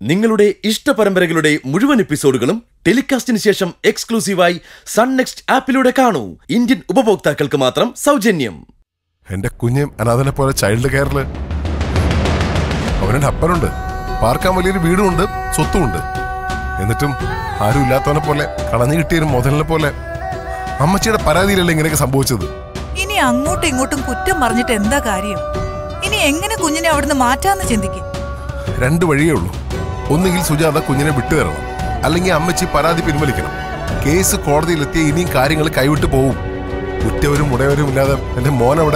നിങ്ങളുടെ ഇഷ്ട പരമ്പരകളുടെ മുഴുവൻ എപ്പിസോഡുകളും ടെലികാസ്റ്റിന് ശേഷം എക്സ്ക്ലൂസീവായി സൺ നെക്സ്റ്റ് ആപ്പിലൂടെ കാണൂ ഇന്ത്യൻ ഉപഭോക്താക്കൾക്ക് മാത്രം സൗജന്യം എന്റെ കുഞ്ഞ് അനാഥനെ പോലെ ചൈൽഡ് കെയറില് അവനുണ്ട് അപ്പനുണ്ട് പാർക്കാൻ വലിയൊരു വീടുമുണ്ട് സ്വത്തുമുണ്ട് എന്നിട്ടും ആരും ഇല്ലാത്തവനെ പോലെ കളഞ്ഞു കിട്ടിയൊരു മുതലിനെ പോലെ അമ്മച്ചിയുടെ പരാതിയിലല്ലേ ഇങ്ങനെയൊക്കെ സംഭവിച്ചത് ഇനി അങ്ങോട്ടും ഇങ്ങോട്ടും കുറ്റം പറഞ്ഞിട്ട് എന്താ കാര്യം ഇനി എങ്ങനെ കുഞ്ഞിനെ അവിടുന്ന് മാറ്റാന്ന് ചിന്തിക്കും രണ്ട് വഴിയേ ഉള്ളൂ ഒന്നുകിൽ സുജാത കുഞ്ഞിനെ വിട്ടുതരണം അല്ലെങ്കിൽ അമ്മച്ചി പരാതി പിൻവലിക്കണം കേസ് കോടതിയിലെത്തിയ ഇനിയും കാര്യങ്ങൾ കൈവിട്ട് പോവും ഉറ്റവരും ഉടയവരും ഇല്ലാതെ എന്റെ മോനവിടെ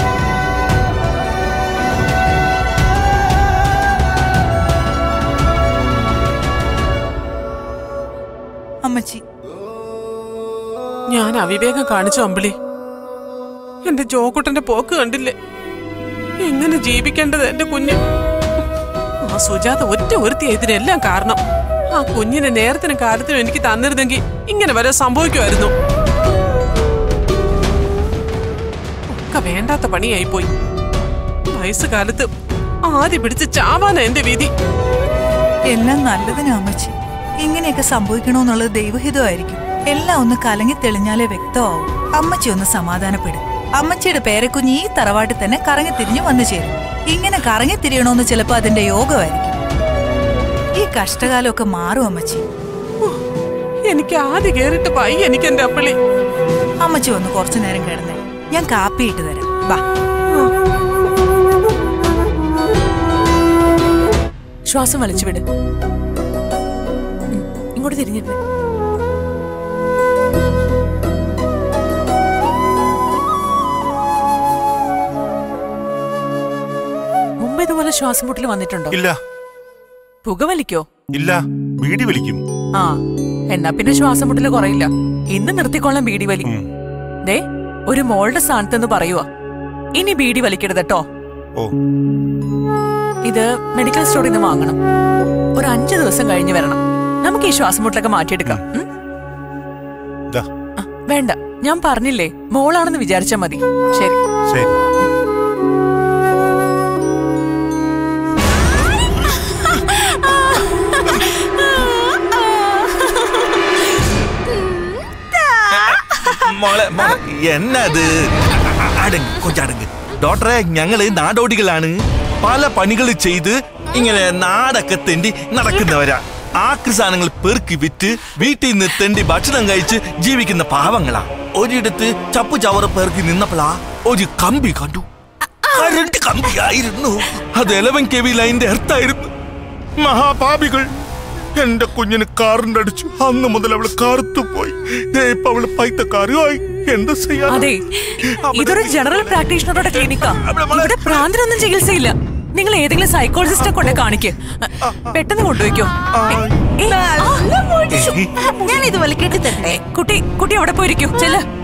അമ്മച്ചി ഞാൻ അവിവേകം കാണിച്ചു അമ്പിളി എന്റെ ജോക്കുട്ടന്റെ പോക്ക് കണ്ടില്ലേ എങ്ങനെ ജീവിക്കേണ്ടത് എന്റെ കുഞ്ഞ് ആ സുജാത ഒറ്റ ഒരുത്തി ഇതിനെല്ലാം കാരണം ആ കുഞ്ഞിനെ നേരത്തിനും കാലത്തിനും എനിക്ക് തന്നിരുന്നെങ്കിൽ ഇങ്ങനെ വരെ സംഭവിക്കുമായിരുന്നു ഒക്കെ വേണ്ടാത്ത പണിയായി പോയി വയസ്സുകാലത്ത് ആദ്യം പിടിച്ച് ചാവാനാ എന്റെ വിധി എല്ലാം നല്ലതിനാ അമ്മച്ചി ഇങ്ങനെയൊക്കെ സംഭവിക്കണോന്നുള്ളത് ദൈവഹിതമായിരിക്കും എല്ലാം ഒന്ന് കലങ്ങി തെളിഞ്ഞാലേ വ്യക്തമാവും അമ്മച്ചി ഒന്ന് സമാധാനപ്പെടും അമ്മച്ചിയുടെ പേരക്കുഞ്ഞ് ഈ തറവാട്ടിൽ തന്നെ കറങ്ങി തിരിഞ്ഞു വന്നു ചേരും ഇങ്ങനെ കറങ്ങി തിരിയണോന്ന് ചിലപ്പോ അതിന്റെ യോഗമായിരിക്കും ഈ കഷ്ടകാലമൊക്കെ മാറും അമ്മച്ചി എനിക്ക് ആദ്യം കേറിട്ട് പൈ എനിക്ക് എന്റെ അപ്പിളി അമ്മച്ചി ഒന്ന് കുറച്ചു നേരം കിടന്നേ ഞാൻ കാപ്പി ഇട്ട് തരാം വാ ശ്വാസം വലിച്ചു വിട് ഉം, ഇങ്ങോട്ട് തിരിഞ്ഞിട്ട് മുമ്പ് ഇതുപോലെ ശ്വാസം മുട്ടൽ വന്നിട്ടുണ്ടോ ഇല്ല പുകവലിക്കോ ഇല്ല ബീഡി വലിക്കും ആ എന്നാ പിന്നെ ശ്വാസം മുട്ടല് കുറയില്ല ഇന്ന് നിർത്തിക്കൊള്ളാം ബീഡി വലി ഉം. ദേ ഒരു മോളുടെ സ്ഥാനത്തെന്ന് പറയുക ഇനി ബീഡി വലിക്കരുത് കേട്ടോ ഓ ഇത് മെഡിക്കൽ സ്റ്റോറിൽ നിന്ന് വാങ്ങണം ഒരു അഞ്ചു ദിവസം കഴിഞ്ഞ് വരണം നമുക്ക് ഈ ശ്വാസം മുട്ടലൊക്കെ മാറ്റിയെടുക്കാം ഉം? ദാ, ആ, വേണ്ട ഞാൻ പറഞ്ഞില്ലേ മോളാണെന്ന് വിചാരിച്ചാ മതി ശരി ശരി മോളെ മോളെ എന്നത് അടങ്ങ് കൊച്ചടങ്ങ് ഡോക്ടറെ ഞങ്ങള് നാടോടികളാണ് പല പണികൾ ചെയ്ത് ഇങ്ങനെ നാടൊക്കെ തെണ്ടി നടക്കുന്നവരാ ആക്രി സാധനങ്ങൾ പെറുക്കി വിറ്റ് വീട്ടിൽ നിന്ന് തെണ്ടി ഭക്ഷണം കഴിച്ച് ജീവിക്കുന്ന പാവങ്ങളാ ഒരിടത്ത് ചപ്പു ചവറ് പെറുക്കി നിന്നപ്പോഴാ ഒരു കമ്പി കണ്ടു കരണ്ട് കമ്പിയായിരുന്നു അത് എലവൻ കെ വി ലൈന്റെ എർത്തായിരുന്നു മഹാപാപികൾ എന്റെ കുഞ്ഞിന് കാറിന്റെ അടിച്ചു അന്ന് മുതൽ അവള് കാർത്തു പോയി ദേ ഇപ്പൊ അവള് പൈത്തക്കാരുമായി എന്താ ചെയ്യാ അതെ ഇതൊരു ജനറൽ പ്രാക്ടീഷണറുടെ ക്ലിനിക്കാ ഇവിടെ ഭ്രാന്തിനൊന്നും ചികിത്സയില്ല നിങ്ങൾ ഏതെങ്കിലും സൈക്കോളജിസ്റ്റിനെ കൊണ്ടേ കാണിക്ക് പെട്ടെന്ന് കൊണ്ടുപോയിക്കോ ഞാൻ ഇത് വലിക്കേണ്ടി തരട്ടെ കുട്ടി കുട്ടി അവിടെ പോയിരിക്കൂ ചെല്ല്